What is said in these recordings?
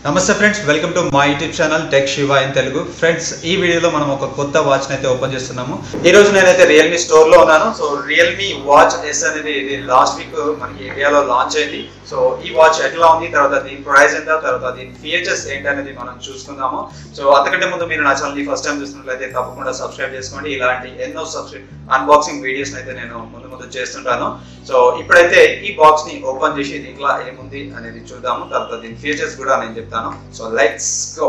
నమస్తే friends welcome to మా YouTube channel tech Shiva in Telugu friends ఈ వీడియోలో మనం ఒక కొత్త వాచ్ అయితే ఓపెన్ చేస్తున్నాము ఈ రోజు నేనైతే రియల్మీ స్టోర్ లో ఉన్నాను సో రియల్మీ వాచ్ ఎస్ అనేది ఇది లాస్ట్ వీక్ మనకి ఇండియాలో లాంచ్ అయింది సో ఈ వాచ్ ఎట్లా ఉంది తర్వాత దీని ప్రైస్ ఎంత తర్వాత దీని ఫీచర్స్ ఏంటనేది మనం చూసుకుందాము సో అంతకంటే ముందు మీరు నా ఛానల్ ఫస్ట్ టైం చూస్తున్నట్లయితే తప్పకుండా సబ్స్క్రైబ్ చేసుకోండి ఇలాంటి ఎన్నో సబ్స్క్రైబ్ అన్బాక్సింగ్ వీడియోస్ అయితే నేను ముందు ముందు చేస్తుంటాను సో ఇప్పుడైతే ఈ బాక్స్ ని ఓపెన్ చేసి దీంట్లో ఏముంది అనేది చూద్దాము తర్వాత దీని ఫీచర్స్ కూడా నేను చెప్తాను so let's go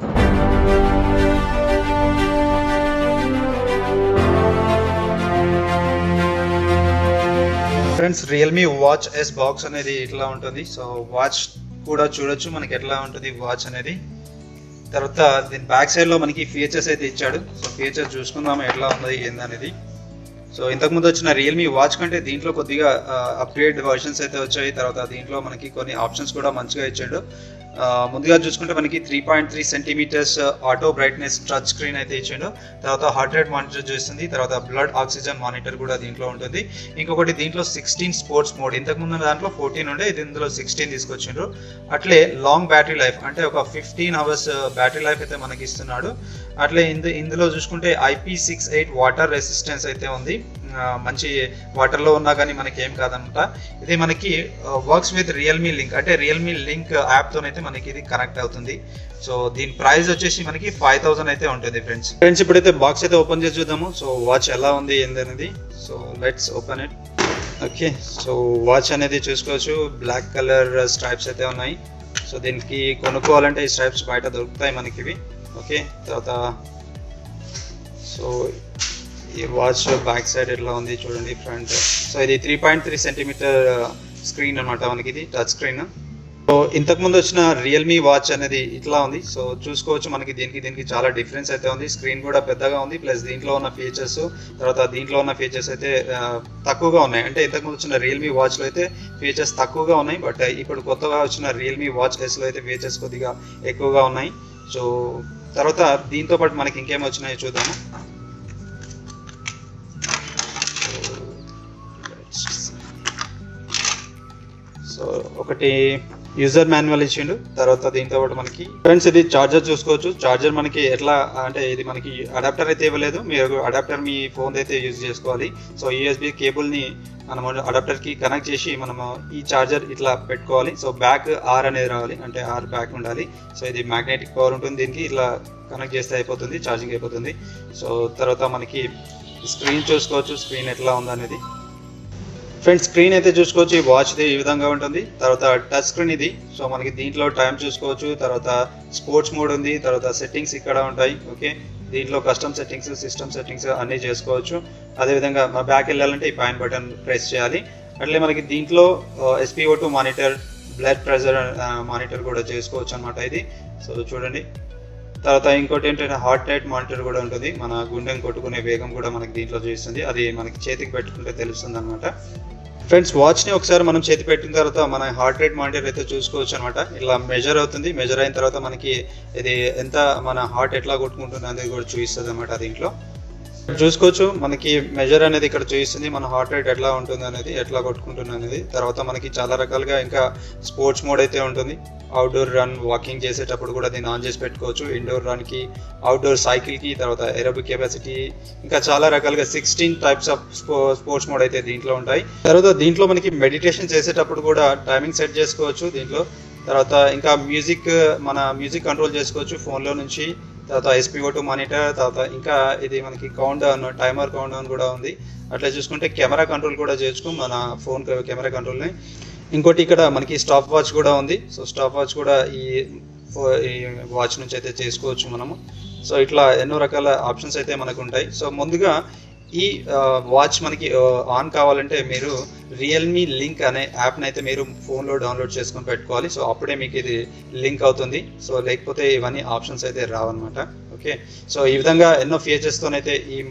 friends Realme watch S box అనేది ఇట్లా ఉంటుంది సో వాచ్ కూడా చూడొచ్చు మనకి ఎట్లా ఉంటుంది వాచ్ అనేది తర్వాత దీని బ్యాక్ సైడ్ లో మనకి ఫీచర్స్ అయితే ఇచ్చాడు సో ఫీచర్స్ చూసుకుందాము ఎట్లా ఉంది ఏందనేది సో ఇంతకుముందు వచ్చిన రియల్మీ వాచ్ కంటే దీంట్లో కొద్దిగా అప్గ్రేడ్ వర్షన్స్ అయితే వచ్చాయి తర్వాత దీంట్లో మనకి కొన్ని ఆప్షన్స్ కూడా మంచిగా ఇచ్చాడు ఆ, ముందుగా చూసుకుంటే మనకి three point three centimetres auto brightness touch screen అయితే ఇచ్చాడు తర్వాత హార్ట్ రేట్ మానిటర్ చేస్తుంది తర్వాత బ్లడ్ ఆక్సిజన్ మానిటర్ కూడా దీంట్లో ఉంటుంది ఇంకొకటి దీంట్లో సిక్స్టీన్ స్పోర్ట్స్ మోడ్ ఇంతకుముందు దాంట్లో ఫోర్టీన్ ఉండే ఇది ఇందులో సిక్స్టీన్ తీసుకొచ్చిండ్రు అట్లే లాంగ్ బ్యాటరీ లైఫ్ అంటే ఒక ఫిఫ్టీన్ అవర్స్ బ్యాటరీ లైఫ్ అయితే మనకి ఇస్తున్నాడు అట్లే ఇందు ఇందులో చూసుకుంటే IP six eight water resistance అయితే ఉంది ఆ, మంచి వాటర్లో ఉన్నా కానీ మనకి ఏం కాదనమాట ఇది మనకి వర్క్స్ విత్ రియల్మీ లింక్ అంటే రియల్మీ లింక్ యాప్తోనైతే మనకి ఇది కనెక్ట్ అవుతుంది సో దీని ప్రైస్ వచ్చేసి మనకి ఫైవ్ థౌసండ్ అయితే ఉంటుంది ఫ్రెండ్స్ ఫ్రెండ్స్ ఇప్పుడైతే బాక్స్ అయితే ఓపెన్ చేసి చూద్దాము సో వాచ్ ఎలా ఉంది ఏందనేది so let's open it okay so watch అనేది చూసుకోవచ్చు బ్లాక్ కలర్ స్ట్రైప్స్ అయితే ఉన్నాయి సో దీనికి కొనుక్కోవాలంటే ఈ స్ట్రైప్స్ బయట దొరుకుతాయి మనకి ఇవి ఓకే తర్వాత సో ఈ వాచ్ బ్యాక్ సైడ్ ఎట్లా ఉంది చూడండి ఫ్రంట్ సో ఇది three point three centimetre screen అనమాట మనకి ఇది టచ్ స్క్రీన్ సో ఇంతకుముందు వచ్చిన రియల్మీ వాచ్ అనేది ఇట్లా ఉంది సో చూసుకోవచ్చు మనకి దీనికి దీనికి చాలా డిఫరెన్స్ అయితే ఉంది స్క్రీన్ కూడా పెద్దగా ఉంది ప్లస్ దీంట్లో ఉన్న ఫీచర్స్ తర్వాత దీంట్లో ఉన్న ఫీచర్స్ అయితే ఆ, తక్కువగా ఉన్నాయి అంటే ఇంతకుముందు వచ్చిన రియల్మీ వాచ్లో అయితే ఫీచర్స్ తక్కువగా ఉన్నాయి బట్ ఇప్పుడు కొత్తగా వచ్చిన రియల్మీ వాచ్ ఎస్లో అయితే ఫీచర్స్ కొద్దిగా ఎక్కువగా ఉన్నాయి సో తర్వాత దీంతో పాటు మనకి ఇంకేం వచ్చినాయో చూద్దాము సో ఒకటి యూజర్ మాన్యువల్ ఇచ్చిండు తర్వాత దీంతో పాటు మనకి ఫ్రెండ్స్ ఇది చార్జర్ చూసుకోవచ్చు చార్జర్ మనకి ఎట్లా అంటే ఇది మనకి అడాప్టర్ అయితే ఇవ్వలేదు మీరు అడాప్టర్ మీ ఫోన్ అయితే యూజ్ చేసుకోవాలి సో యూఎస్బి కేబుల్ని మనం అడాప్టర్కి కనెక్ట్ చేసి మనము ఈ చార్జర్ ఇట్లా పెట్టుకోవాలి సో బ్యాక్ ఆర్ అనేది రావాలి అంటే ఆర్ బ్యాక్ ఉండాలి సో ఇది మ్యాగ్నెటిక్ పవర్ ఉంటుంది దీనికి ఇట్లా కనెక్ట్ చేస్తే అయిపోతుంది ఛార్జింగ్ అయిపోతుంది సో తర్వాత మనకి స్క్రీన్ చూసుకోవచ్చు స్క్రీన్ ఎట్లా ఉందనేది ఫ్రెండ్స్ స్క్రీన్ అయితే చూసుకోవచ్చు ఈ వాచ్ ఈ విధంగా ఉంటుంది తర్వాత టచ్ స్క్రీన్ ఇది సో మనకి దీంట్లో టైం చూసుకోవచ్చు తర్వాత స్పోర్ట్స్ మోడ్ ఉంది తర్వాత సెట్టింగ్స్ ఇక్కడ ఉంటాయి ఓకే దీంట్లో కస్టమ్ సెట్టింగ్స్ సిస్టమ్ సెట్టింగ్స్ అన్నీ చేసుకోవచ్చు అదేవిధంగా మా బ్యాక్ వెళ్ళాలంటే ఈ పైన బటన్ ప్రెస్ చేయాలి అట్లే మనకి దీంట్లో SPO two monitor blood pressure monitor కూడా చేసుకోవచ్చు అనమాట ఇది సో చూడండి తర్వాత ఇంకోటి ఏంటంటే హార్ట్ రేట్ మానిటర్ కూడా ఉంటుంది మన గుండెని కొట్టుకునే వేగం కూడా మనకి దీంట్లో చూస్తుంది అది మనకి చేతికి పెట్టుకుంటే తెలుస్తుంది అనమాట ఫ్రెండ్స్ వాచ్ని ఒకసారి మనం చేతి పెట్టిన తర్వాత మన హార్ట్ రేట్ మానిటర్ అయితే చూసుకోవచ్చు అనమాట ఇలా మెజర్ అవుతుంది మెజర్ అయిన తర్వాత మనకి ఇది ఎంత మన హార్ట్ ఎట్లా కొట్టుకుంటుంది అనేది కూడా చూపిస్తుంది అనమాట దీంట్లో చూసుకోవచ్చు మనకి మెజర్ అనేది ఇక్కడ చూపిస్తుంది మన హార్ట్ రేట్ ఎట్లా ఉంటుంది అనేది ఎట్లా కొట్టుకుంటుంది అనేది తర్వాత మనకి చాలా రకాలుగా ఇంకా స్పోర్ట్స్ మోడ్ అయితే ఉంటుంది అవుట్డోర్ రన్ వాకింగ్ చేసేటప్పుడు కూడా దీన్ని ఆన్ చేసి పెట్టుకోవచ్చు ఇండోర్ రన్కి అవుట్డోర్ సైకిల్కి తర్వాత ఏరోబిక్ కెపాసిటీ ఇంకా చాలా రకాలుగా sixteen types of sports mode అయితే దీంట్లో ఉంటాయి తర్వాత దీంట్లో మనకి మెడిటేషన్ చేసేటప్పుడు కూడా టైమింగ్ సెట్ చేసుకోవచ్చు దీంట్లో తర్వాత ఇంకా మ్యూజిక్ మన మ్యూజిక్ కంట్రోల్ చేసుకోవచ్చు ఫోన్లో నుంచి తర్వాత ఎస్పీఓ టూ మానిటర్ తర్వాత ఇంకా ఇది మనకి countdown timer countdown కూడా ఉంది అట్లా చూసుకుంటే కెమెరా కంట్రోల్ కూడా చేసుకో మన ఫోన్ కెమెరా కంట్రోల్ని ఇంకోటి ఇక్కడ మనకి స్టాప్ వాచ్ కూడా ఉంది సో స్టాప్ వాచ్ కూడా ఈ ఫో- ఈ వాచ్ నుంచి అయితే చేసుకోవచ్చు మనము సో ఇట్లా ఎన్నో రకాల ఆప్షన్స్ అయితే మనకు ఉంటాయి సో ముందుగా ఈ వాచ్ మనకి ఆన్ కావాలంటే మీరు రియల్మీ లింక్ అనే యాప్ని అయితే మీరు ఫోన్లో డౌన్లోడ్ చేసుకొని పెట్టుకోవాలి సో అప్పుడే మీకు ఇది లింక్ అవుతుంది సో లేకపోతే ఇవన్నీ ఆప్షన్స్ అయితే రావన్నమాట ఓకే సో ఈ విధంగా ఎన్నో ఫీచర్స్తోనైతే ఈ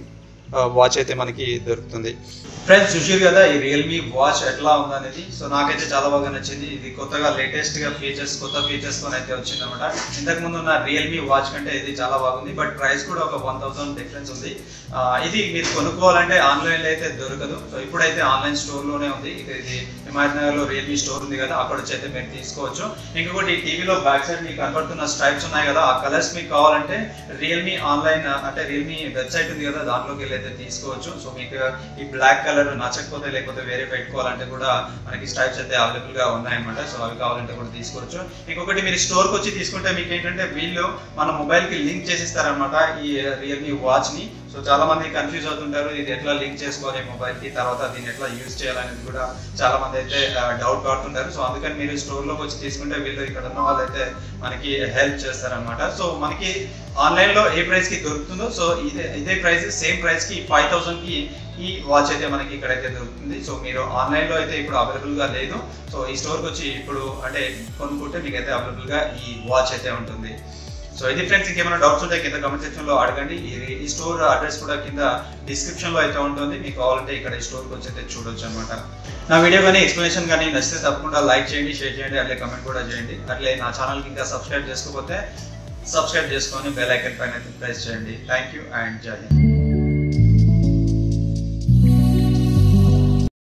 వాచ్ అయితే మనకి దొరుకుతుంది ఫ్రెండ్స్ చూసారు కదా ఈ రియల్మీ వాచ్ ఎట్లా ఉందనేది సో నాకైతే చాలా బాగా నచ్చింది ఇది కొత్తగా లేటెస్ట్ గా ఫీచర్స్ కొత్త ఫీచర్స్ తో అయితే వచ్చింది అనమాట ఇంతకు ముందు ఉన్న రియల్మీ వాచ్ కంటే ఇది చాలా బాగుంది బట్ ప్రైస్ కూడా ఒక వన్ థౌసండ్ డిఫరెన్స్ ఉంది ఆ, ఇది మీరు కొనుక్కోవాలంటే ఆన్లైన్ లో అయితే దొరకదు సో ఇప్పుడైతే ఆన్లైన్ స్టోర్ లోనే ఉంది ఇక ఇది హిమాయత్ నగర్ లో రియల్మీ స్టోర్ ఉంది కదా అక్కడ వచ్చి అయితే మీరు తీసుకోవచ్చు ఇంకొకటి టీవీలో బ్యాక్ సైడ్ మీకు కనబడుతున్న స్ట్రైప్స్ ఉన్నాయి కదా ఆ కలర్స్ మీకు కావాలంటే రియల్మీ ఆన్లైన్ అంటే రియల్మీ వెబ్సైట్ ఉంది కదా దాంట్లోకి వెళ్ళి అయితే తీసుకోవచ్చు సో మీకు ఈ బ్లాక్ కలర్ నచ్చకపోతే లేకపోతే వేరే పెట్టుకోవాలంటే కూడా మనకి స్ట్రైప్స్ అయితే అవైలబుల్ గా ఉన్నాయన్నమాట సో అవి కావాలంటే కూడా తీసుకోవచ్చు ఇంకొకటి మీరు స్టోర్ కి వచ్చి తీసుకుంటే మీకు ఏంటంటే వీళ్ళు మన మొబైల్ కి లింక్ చేసిస్తారనమాట ఈ రియల్మీ వాచ్ ని సో చాలా మంది కన్ఫ్యూజ్ అవుతుంటారు ఇది ఎట్లా లింక్ చేసుకోవాలి మొబైల్ కి తర్వాత దీన్ని ఎట్లా యూజ్ చేయాలనేది కూడా చాలా మంది అయితే డౌట్ పడుతుంటారు సో అందుకని మీరు స్టోర్ లోకి వచ్చి తీసుకుంటే వీళ్ళు ఇక్కడ ఉన్న వాళ్ళు అయితే మనకి హెల్ప్ చేస్తారనమాట సో మనకి ఆన్లైన్ లో ఏ ప్రైస్ కి దొరుకుతుందో సో ఇదే ఇదే ప్రైస్ సేమ్ ప్రైస్ కి ఫైవ్ థౌసండ్ కి ఈ వాచ్ అయితే మనకి ఇక్కడైతే దొరుకుతుంది సో మీరు ఆన్లైన్ లో అయితే ఇప్పుడు అవైలబుల్ గా లేదు సో ఈ స్టోర్ కి వచ్చి ఇప్పుడు అంటే కొనుక్కుంటే మీకు అయితే అవైలబుల్ గా ఈ వాచ్ అయితే ఉంటుంది సో ఇది ఫ్రెండ్స్ ఇంకేమైనా డౌట్స్ ఉంటే కింద కమెంట్ సెక్షన్ లో అడగండి ఈ- ఈ స్టోర్ అడ్రస్ కూడా కింద డిస్క్రిప్షన్ లో అయితే ఉంటుంది మీకు కావాలంటే ఇక్కడ ఈ స్టోర్ కి వచ్చి అయితే చూడొచ్చు అనమాట నా వీడియో కానీ ఎక్స్ప్లెనేషన్ కానీ నచ్చితే తప్పకుండా లైక్ చేయండి షేర్ చేయండి అట్లే కమెంట్ కూడా చేయండి అట్లే నా ఛానల్ కి ఇంకా సబ్స్క్రైబ్ చేసుకోకపోతే సబ్స్క్రైబ్ చేసుకొని బెల్ ఐకన్ పైన ప్రెస్ చేయండి thank you and Jai Hind